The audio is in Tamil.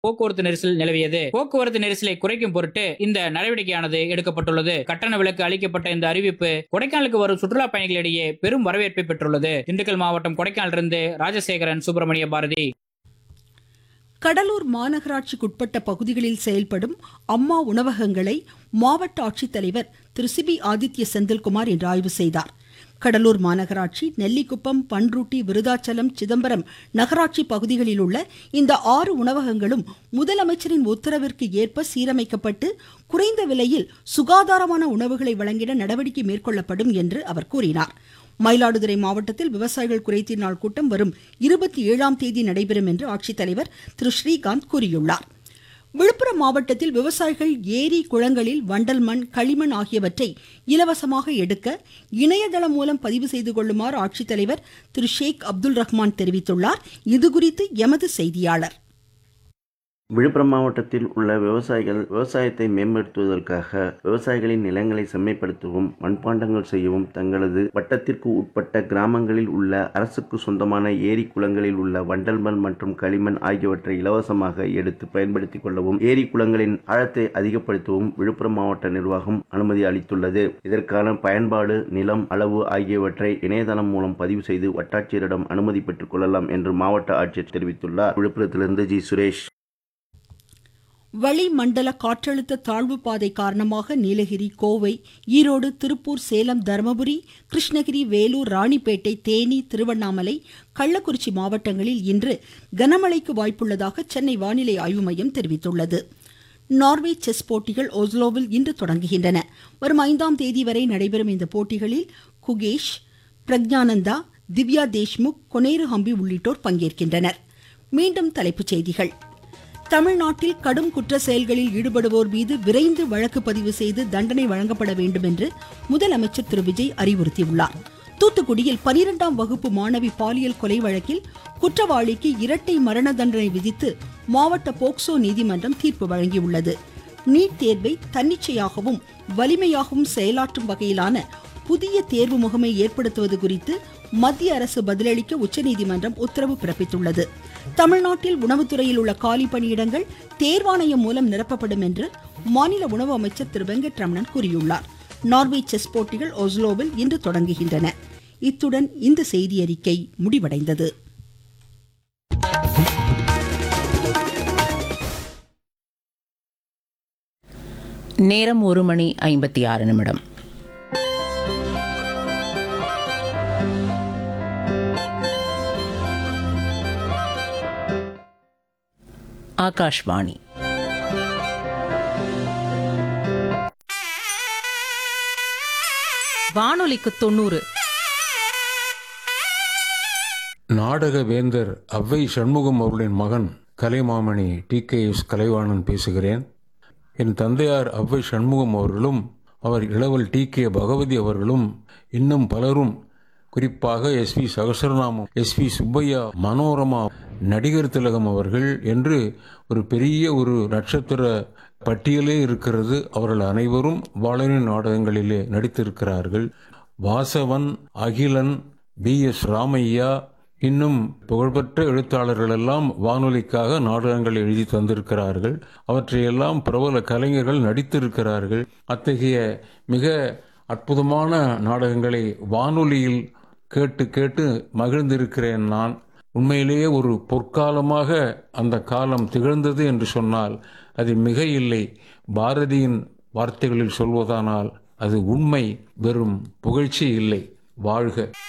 போக்குவரத்து நெரிசல் நிலவியது போக்குவரத்து நெரிசலை குறைக்கும் பொருட்டு இந்த நடவடிக்கையானது எடுக்கப்பட்டுள்ளது கட்டண விலக்கு அளிக்கப்பட்ட இந்த அறிவிப்பு கொடைக்கானலுக்கு வரும் சுற்றுலா பயணிகளிடையே பெரும் வரவேற்பை பெற்றுள்ளது திண்டுக்கல் மாவட்டம் கொடைக்கானலிருந்து ராஜசேகரன் சுப்பிரமணிய பாரதி கடலூர் மாநகராட்சிக்குட்பட்ட பகுதிகளில் செயல்படும் அம்மா உணவகங்களை மாவட்ட ஆட்சித்தலைவர் திரு சிபி ஆதித்ய செந்தில்குமார் இன்று ஆய்வு செய்தார் கடலூர் மாநகராட்சி நெல்லிக்குப்பம் பன்ருட்டி விருதாச்சலம் சிதம்பரம் நகராட்சி பகுதிகளில் உள்ள இந்த ஆறு உணவகங்களும் முதலமைச்சரின் உத்தரவிற்கு ஏற்ப சீரமைக்கப்பட்டு குறைந்த விலையில் சுகாதாரமான உணவுகளை வழங்கிட நடவடிக்கை மேற்கொள்ளப்படும் என்று அவர் கூறினார் மயிலாடுதுறை மாவட்டத்தில் விவசாயிகள் குறைதீர் நாள் கூட்டம் வரும் இருபத்தி ஏழாம் தேதி நடைபெறும் என்று ஆட்சித்தலைவர் திரு ஸ்ரீகாந்த் கூறியுள்ளார் விழுப்புரம் மாவட்டத்தில் விவசாயிகள் ஏரி குளங்களில் வண்டல் மண் களிமண் ஆகியவற்றை இலவசமாக எடுக்க இணையதளம் மூலம் பதிவு செய்து கொள்ளுமாறு ஆட்சித்தலைவர் திரு ஷேக் அப்துல் ரஹ்மான் தெரிவித்துள்ளார் இதுகுறித்து எமது செய்தியாளர் விழுப்புரம் மாவட்டத்தில் உள்ள விவசாயிகள் விவசாயத்தை மேம்படுத்துவதற்காக விவசாயிகளின் நிலங்களை செம்மைப்படுத்தவும் மண்பாண்டங்கள் செய்யவும் தங்களது வட்டத்திற்கு உட்பட்ட கிராமங்களில் உள்ள அரசுக்கு சொந்தமான ஏரி குளங்களில் உள்ள வண்டல் மண் மற்றும் களிமண் ஆகியவற்றை இலவசமாக எடுத்து பயன்படுத்திக் கொள்ளவும் ஏரி குளங்களின் ஆழத்தை அதிகப்படுத்தவும் விழுப்புரம் மாவட்ட நிர்வாகம் அனுமதி அளித்துள்ளது இதற்கான பயன்பாடு நிலம் அளவு ஆகியவற்றை இணையதளம் மூலம் பதிவு செய்து வட்டாட்சியரிடம் அனுமதி பெற்றுக் கொள்ளலாம் என்று மாவட்ட ஆட்சியர் தெரிவித்துள்ளார் விழுப்புரத்திலிருந்து ஜி சுரேஷ் வளிமண்டல காற்றழுத்த தாழ்வு பாதை காரணமாக நீலகிரி கோவை ஈரோடு திருப்பூர் சேலம் தருமபுரி கிருஷ்ணகிரி வேலூர் ராணிப்பேட்டை தேனி திருவண்ணாமலை கள்ளக்குறிச்சி மாவட்டங்களில் இன்று கனமழைக்கு வாய்ப்புள்ளதாக சென்னை வானிலை ஆய்வு மையம் தெரிவித்துள்ளது நார்வே செஸ் போட்டிகள் ஒஸ்லோவில் இன்று தொடங்குகின்றன வரும் ஐந்தாம் தேதி வரை நடைபெறும் இந்த போட்டிகளில் குகேஷ் பிரக்ஞானந்தா திவ்யா தேஷ்முக் கொனேரு ஹம்பி உள்ளிட்டோர் பங்கேற்கின்றனர் மீண்டும் தலைப்புச் செய்திகள் தமிழ்நாட்டில் கடும் குற்ற செயல்களில் ஈடுபடுவோர் மீது விரைந்து வழக்கு பதிவு செய்து தண்டனை வழங்கப்பட வேண்டும் என்று முதலமைச்சர் திரு விஜய் அறிவுறுத்தியுள்ளார் தூத்துக்குடியில் பனிரெண்டாம் வகுப்பு மாணவி பாலியல் கொலை வழக்கில் குற்றவாளிக்கு இரட்டை மரண தண்டனை விதித்து மாவட்ட போக்சோ நீதிமன்றம் தீர்ப்பு வழங்கியுள்ளது நீட் தேர்வை தன்னிச்சையாகவும் வலிமையாகவும் செயலாற்றும் வகையிலான புதிய தேர்வு முகமை ஏற்படுத்துவது குறித்து மத்திய அரசு பதிலளிக்க உச்சநீதிமன்றம் உத்தரவு பிறப்பித்துள்ளது தமிழ்நாட்டில் உணவுத்துறையில் உள்ள காலி பணியிடங்கள் தேர்வாணையம் மூலம் நிரப்பப்படும் என்று மாநில உணவு அமைச்சர் திரு வெங்கட்ரமணன் கூறியுள்ளார் நார்வே செஸ் போட்டிகள் ஒஸ்லோவில் இன்று தொடங்குகின்றன இத்துடன் இந்த செய்தியறிக்கை முடிவடைந்தது நேரம் ஒரு மணி ஐம்பத்தி ஆறு நிமிடம் ஆகாஷ்வாணி வானொலிக்கு தொண்ணூறு நாடக வேந்தர் அவ்வை சண்முகம் அவர்களின் மகன் Kalaimamani T K S Kalaivanan பேசுகிறேன் என் தந்தையார் அவ்வை சண்முகம் அவர்களும் அவர் இளவல் டி கே பகவதி அவர்களும் இன்னும் பலரும் குறிப்பாக S V Sahasranamam S V Subbaiah Manorama நடிகர் திலகம் அவர்கள் என்று ஒரு பெரிய ஒரு நட்சத்திர பட்டியலே இருக்கிறது அவர்கள் அனைவரும் வாழனின் நாடகங்களிலே நடித்திருக்கிறார்கள் வாசவன் அகிலன் பி எஸ் ராமையா இன்னும் புகழ்பெற்ற எழுத்தாளர்கள் எல்லாம் வானொலிக்காக நாடகங்கள் எழுதி தந்திருக்கிறார்கள் அவற்றையெல்லாம் பிரபல கலைஞர்கள் நடித்திருக்கிறார்கள் அத்தகைய மிக அற்புதமான நாடகங்களை வானொலியில் கேட்டு கேட்டு மகிழ்ந்திருக்கிறேன் நான் உண்மையிலேயே ஒரு பொற்காலமாக அந்த காலம் திகழ்ந்தது என்று சொன்னால் அது மிக இல்லை பாரதியின் வார்த்தைகளில் சொல்வதானால் அது உண்மை வெறும் புகழ்ச்சி இல்லை வாழ்க